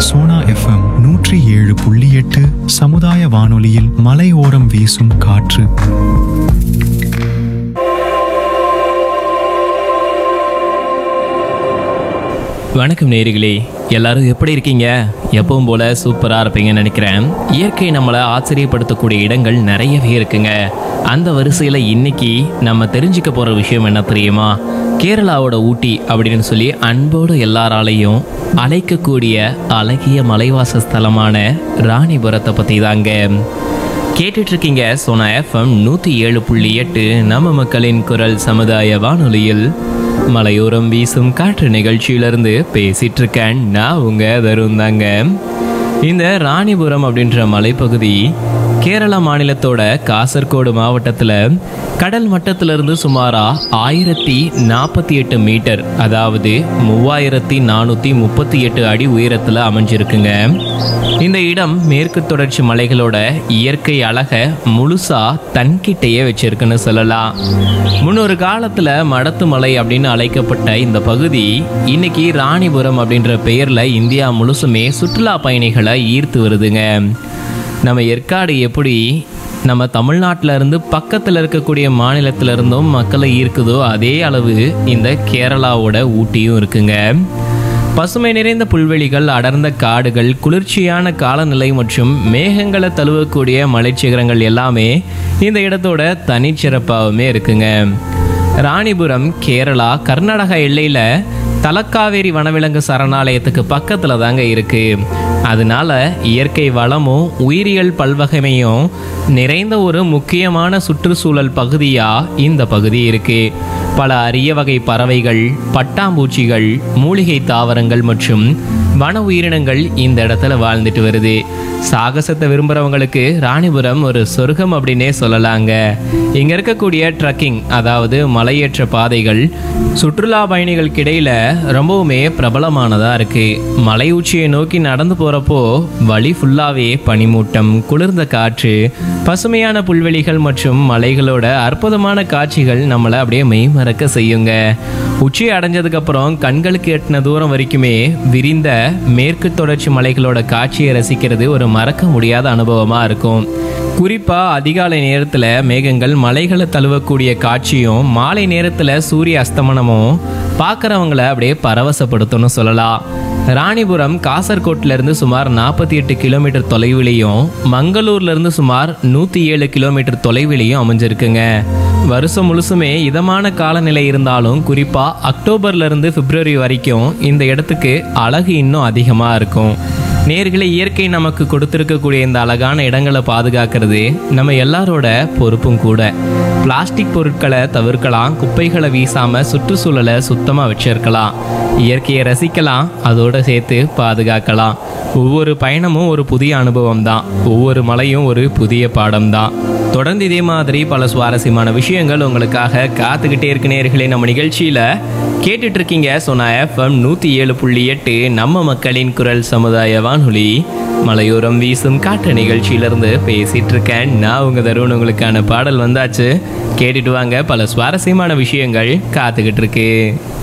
Sona FM நூற்றி ஏழு புள்ளி எட்டு சமுதாய வானொலியில் மலையோரம் வீசும் காற்று வணக்கம் நேயர்களே எல்லாரும் எப்படி இருக்கீங்க எப்பவும் போல சூப்பரா இருப்பீங்கன்னு நினைக்கிறேன் இயற்கை நம்மளை ஆச்சரியப்படுத்தக்கூடிய இடங்கள் நிறையவே இருக்குங்க அந்த வரிசையில இன்னைக்கு நம்ம தெரிஞ்சுக்க போற விஷயம் என்ன தெரியுமா கேரளாவோட ஊட்டி அப்படின்னு சொல்லி அன்போடு எல்லாராலையும் அழைக்கக்கூடிய அழகிய மலைவாச ஸ்தலமான ராணிபுரத்தை பத்தி தாங்க கேட்டுட்டு இருக்கீங்க சோனா எஃப்எம் நூத்தி ஏழு புள்ளி எட்டு நம்ம மக்களின் குரல் சமுதாய வானொலியில் மலையோரம் வீசும் காற்று நிகழ்ச்சியிலிருந்து பேசிட்டு இருக்கேன் நான் உங்க தருண் தாங்க இந்த ராணிபுரம் அப்படின்ற மலைப்பகுதி கேரளா மாநிலத்தோட காசர்கோடு மாவட்டத்தில் கடல் மட்டத்திலிருந்து சுமாரா ஆயிரத்தி நாற்பத்தி எட்டு மீட்டர் அதாவது மூவாயிரத்தி நானூற்றி முப்பத்தி எட்டு அடி உயரத்தில் அமைஞ்சிருக்குங்க இந்த இடம் மேற்கு தொடர்ச்சி மலைகளோட இயற்கை அழகை முழுசா தன்கிட்டயே வச்சிருக்குன்னு சொல்லலாம் முன்னொரு காலத்துல மடத்து மலை அப்படின்னு அழைக்கப்பட்ட இந்த பகுதி இன்னைக்கு ராணிபுரம் அப்படின்ற பெயர்ல இந்தியா முழுசுமே சுற்றுலா பயணிகளை ஈர்த்து வருதுங்க நம்ம ஏற்காடு எப்படி நம்ம தமிழ்நாட்டில இருந்து பக்கத்தில் இருக்கக்கூடிய மாநிலத்தில இருந்தும் மக்களை ஈர்க்குதோ அதே அளவு இந்த கேரளாவோட ஊட்டியும் இருக்குங்க பசுமை நிறைந்த புல்வெளிகள் அடர்ந்த காடுகள் குளிர்ச்சியான காலநிலை மற்றும் மேகங்களை தழுவக்கூடிய மலைச்சிகரங்கள் எல்லாமே இந்த இடத்தோட தனிச்சிறப்பாகவுமே இருக்குங்க ராணிபுரம் கேரளா கர்நாடகா எல்லையில் தலக்காவேரி வனவிலங்கு சரணாலயத்துக்கு பக்கத்தில் தாங்க இருக்கு அதனால இயற்கை வளமும் உயிரியல் பல்வகைமையும் நிறைந்த ஒரு முக்கியமான சுற்றுச்சூழல் பகுதியா இந்த பகுதி இருக்கு பல அரிய வகை பறவைகள் பட்டாம்பூச்சிகள் மூலிகை தாவரங்கள் மற்றும் வன உயிரினங்கள் இந்த இடத்துல வாழ்ந்துட்டு வருது சாகசத்தை விரும்புகிறவங்களுக்கு ராணிபுரம் ஒரு சொர்க்கம் அப்படின்னே சொல்லலாங்க இங்க இருக்கக்கூடிய ட்ரக்கிங் அதாவது மலையேற்ற பாதைகள் சுற்றுலா பயணிகளுக்கு இடையில ரொம்பவுமே பிரபலமானதா இருக்கு மலை உச்சியை நோக்கி நடந்து போறப்போ வழி ஃபுல்லாவே பனிமூட்டம் குளிர்ந்த காற்று பசுமையான புல்வெளிகள் மற்றும் மலைகளோட அற்புதமான காட்சிகள் நம்மளை அப்படியே மெய்மறக்க செய்யுங்க உச்சி அடைஞ்சதுக்கு அப்புறம் கண்களுக்கு எட்டின தூரம் வரைக்குமே விரிந்த மேற்கு தொடர்ச்சி மலைகளோட காட்சியை ரசிக்கிறது ஒரு மறக்க முடியாத அனுபவமா இருக்கும் குறிப்பா அதிகாலை நேரத்துல மேகங்கள் மலைகளை தழுவக்கூடிய காட்சியும் மாலை நேரத்துல சூரிய அஸ்தமனமும் பார்க்கறவங்கள அப்படியே பரவசப்படுத்தும்னு சொல்லலாம் ராணிபுரம் காசர்கோட்ல இருந்து சுமார் நாற்பத்தி எட்டு கிலோமீட்டர் தொலைவிலையும் மங்களூர்ல இருந்து சுமார் நூத்தி ஏழு கிலோமீட்டர் தொலைவிலையும் அமைஞ்சிருக்குங்க வருஷம் முழுசுமே இதமான காலநிலை இருந்தாலும் குறிப்பா அக்டோபர்ல இருந்து பிப்ரவரி வரைக்கும் இந்த இடத்துக்கு அழகு இன்னும் அதிகமா இருக்கும் நேர்களை இயற்கை நமக்கு கொடுத்திருக்கக்கூடிய இந்த அழகான இடங்களை பாதுகாக்கிறது நம்ம எல்லாரோட பொறுப்பும் கூட பிளாஸ்டிக் பொருட்களை தவிர்க்கலாம் குப்பைகளை வீசாம சுற்றுச்சூழலை சுத்தமா வச்சிருக்கலாம் இயற்கையை ரசிக்கலாம் அதோட சேர்த்து பாதுகாக்கலாம் ஒவ்வொரு பயணமும் ஒரு புதிய அனுபவம் தான் ஒவ்வொரு மலையும் ஒரு புதிய பாடம் தான் தொடர்ந்து இதே மாதிரி பல சுவாரஸ்யமான விஷயங்கள் உங்களுக்காக காத்துக்கிட்டே இருக்கு நேர்களே நம்ம நிகழ்ச்சியில கேட்டுட்டு இருக்கீங்க சொன்ன எஃப்எம் நூத்தி ஏழு புள்ளி எட்டு நம்ம மக்களின் குரல் சமுதாய வானொலி மலையோரம் வீசும் காற்று நிகழ்ச்சியிலிருந்து பேசிட்டு இருக்கேன் நான் உங்க தருண் உங்களுக்கான பாடல் வந்தாச்சு கேட்டுட்டு வாங்க பல சுவாரஸ்யமான விஷயங்கள் காத்துக்கிட்டு இருக்கு